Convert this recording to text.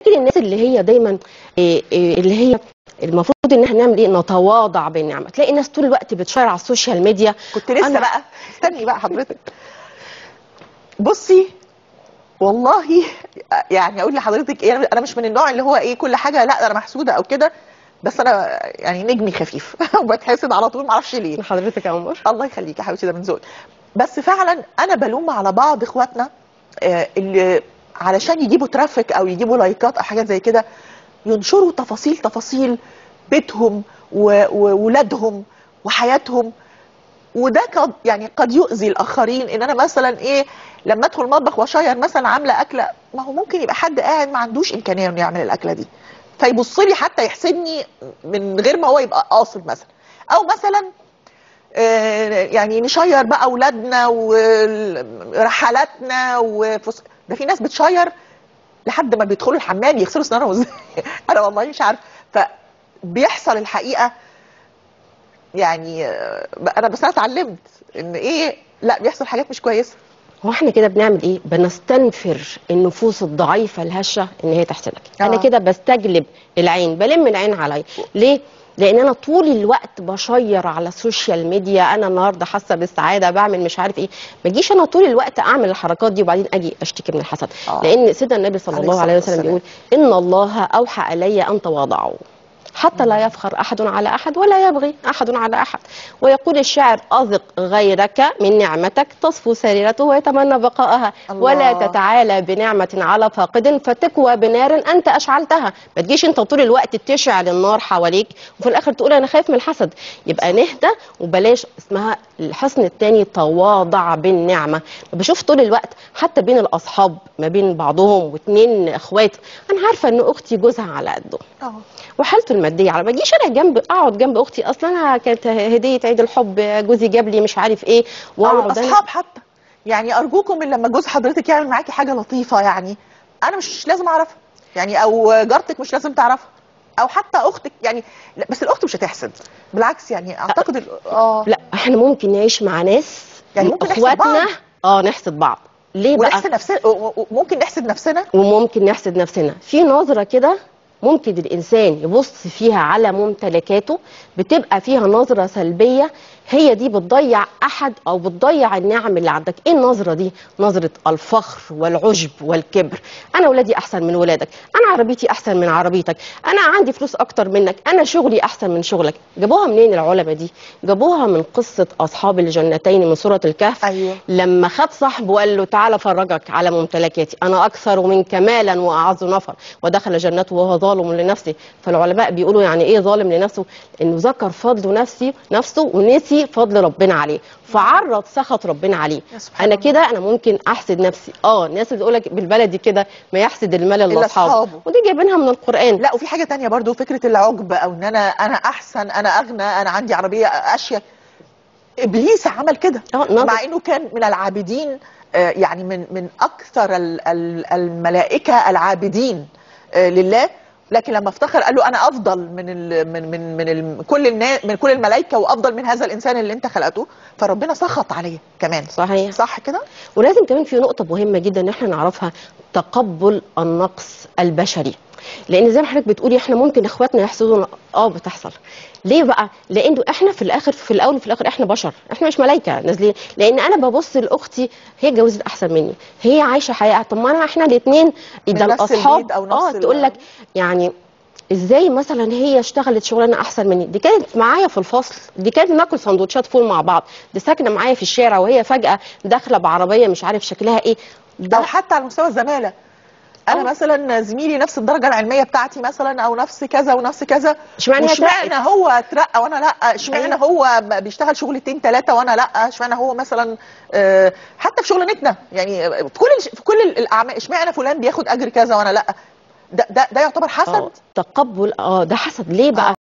الناس اللي هي دايما إيه إيه اللي هي المفروض ان احنا نعمل ايه نتواضع بالنعمه تلاقي الناس طول الوقت بتشير على السوشيال ميديا كنت لسه أنا- بقى استني بقى حضرتك بصي والله يعني اقول لحضرتك ايه انا مش من النوع اللي هو ايه كل حاجه لا انا محسوده او كده بس انا يعني نجمي خفيف وبتحسد على طول معرفش ليه حضرتك يا عمر الله يخليك يا حبيبتي ده من ذوقك بس فعلا انا بلوم على بعض اخواتنا آه، اللي علشان يجيبوا ترافيك او يجيبوا لايكات او حاجات زي كده ينشروا تفاصيل تفاصيل بيتهم و- وولادهم وحياتهم وده قد يعني قد يؤذي الاخرين ان انا مثلا ايه لما ادخل المطبخ واشير مثلا عامله اكله ما هو ممكن يبقى حد قاعد ما عندوش امكانيه انه يعمل الاكله دي فيبص لي حتى يحسدني من غير ما هو يبقى قاصد مثلا او مثلا آه، يعني نشير بقى اولادنا ورحلاتنا وفس... ده في ناس بتشير لحد ما بيدخلوا الحمام يغسلوا اسنانهم ازاي انا والله مش عارف فبيحصل الحقيقه يعني آه، انا بس انا اتعلمت ان ايه لا بيحصل حاجات مش كويسه هو احنا كده بنعمل ايه بنستنفر النفوس الضعيفه الهشه ان هي تحسدك آه. انا كده بستجلب العين بلم العين عليا ليه لان انا طول الوقت بشير على السوشيال ميديا انا النهارده حاسه بالسعاده بعمل مش عارف ايه ما اجيش انا طول الوقت اعمل الحركات دي وبعدين اجي اشتكي من الحسد آه. لان سيدنا النبي صلى عليه الله عليه الصلاة وسلم والسلام. بيقول ان الله اوحى الي ان تواضعوا حتى لا يفخر احد على احد ولا يبغي احد على احد ويقول الشاعر اذق غيرك من نعمتك تصفو سريرته ويتمنى بقاءها الله. ولا تتعالى بنعمه على فاقد فتكوى بنار انت اشعلتها ما تجيش انت طول الوقت تشعل النار حواليك وفي الاخر تقول انا خايف من الحسد يبقى نهدى وبلاش اسمها الحسن الثاني تواضع بالنعمه بشوف طول الوقت حتى بين الاصحاب ما بين بعضهم واثنين اخوات انا عارفه ان اختي جوزها على قده اه وحالته الماديه على ما اجيش انا جنب اقعد جنب اختي اصلا أنا كانت هديه عيد الحب جوزي جاب لي مش عارف ايه او واقعد انا الاصحاب حتى يعني ارجوكم ان لما جوز حضرتك يعمل معاكي حاجه لطيفه يعني انا مش لازم اعرفها يعني او جارتك مش لازم تعرفها او حتى اختك يعني لا بس الاخت مش هتحسد بالعكس يعني اعتقد ال- اه لا احنا ممكن نعيش مع ناس يعني ممكن نحسد اخواتنا بعض. اه نحسد بعض ليه بقى ونحسد نفسنا و- و- ممكن نحسد نفسنا وممكن نحسد نفسنا في نظرة كده ممكن الإنسان يبص فيها على ممتلكاته بتبقى فيها نظرة سلبية هي دي بتضيع أحد أو بتضيع النعم اللي عندك إيه النظرة دي؟ نظرة الفخر والعجب والكبر أنا ولادي أحسن من ولادك أنا عربيتي أحسن من عربيتك أنا عندي فلوس أكتر منك أنا شغلي أحسن من شغلك جابوها منين العلماء دي؟ جابوها من قصة أصحاب الجنتين من سورة الكهف ايوه لما خد صاحبه وقال له تعالى فرجك على ممتلكاتي انا اكثر منك مالا واعز نفر ودخل جنته وهو ظالم لنفسه فالعلماء بيقولوا يعني ايه ظالم لنفسه انه ذكر فضل نفسه نفسه ونسي فضل ربنا عليه فعرض سخط ربنا عليه يا سبحان انا الله. كده انا ممكن احسد نفسي اه الناس اللي بتقول لك بالبلدي كده ما يحسد المال الا إلا اصحابه أصحابه. ودي جايبينها من القران لا وفي حاجه تانية برضو فكره العجب او ان انا انا احسن انا اغنى انا عندي عربيه اشيك ابليس عمل كده اه نظر مع انه كان من العابدين آه، يعني من من اكثر ال- ال- الملائكه العابدين آه، لله لكن لما افتخر قال له انا افضل من ال من من من ال كل الناس من كل الملائكه وافضل من هذا الانسان اللي انت خلقته فربنا سخط عليه كمان صحيح صح كده؟ ولازم كمان في نقطة مهمة جدا ان احنا نعرفها تقبل النقص البشري لان زي ما حضرتك بتقولي احنا ممكن اخواتنا يحسدونا اه بتحصل ليه بقى لانه احنا في الاخر في الاول وفي الاخر احنا بشر احنا مش ملائكه نازلين لان انا ببص لاختي هي اتجوزت احسن مني هي عايشه حياه طب ما انا احنا الاثنين ده نفس الاصحاب البيت أو نفس اه ال- تقول لك يعني ازاي مثلا هي اشتغلت شغلانه احسن مني دي كانت معايا في الفصل دي كانت بناكل سندوتشات فول مع بعض دي ساكنه معايا في الشارع وهي فجاه داخله بعربيه مش عارف شكلها ايه او ده حتى على مستوى الزماله انا آه. مثلا زميلي نفس الدرجه العلميه بتاعتي مثلا او نفس كذا ونفس كذا اشمعنى هي واشمعنى اترقت؟ هو اترقى وانا لا اشمعنى أيوة. هو ب- بيشتغل شغلتين ثلاثه وانا لا اشمعنى هو مثلا آه، حتى في شغلانتنا يعني في كل الش- في كل الاعمال اشمعنى فلان بياخد اجر كذا وانا لا ده ده ده يعتبر حسد آه، تقبل اه ده حسد ليه بقى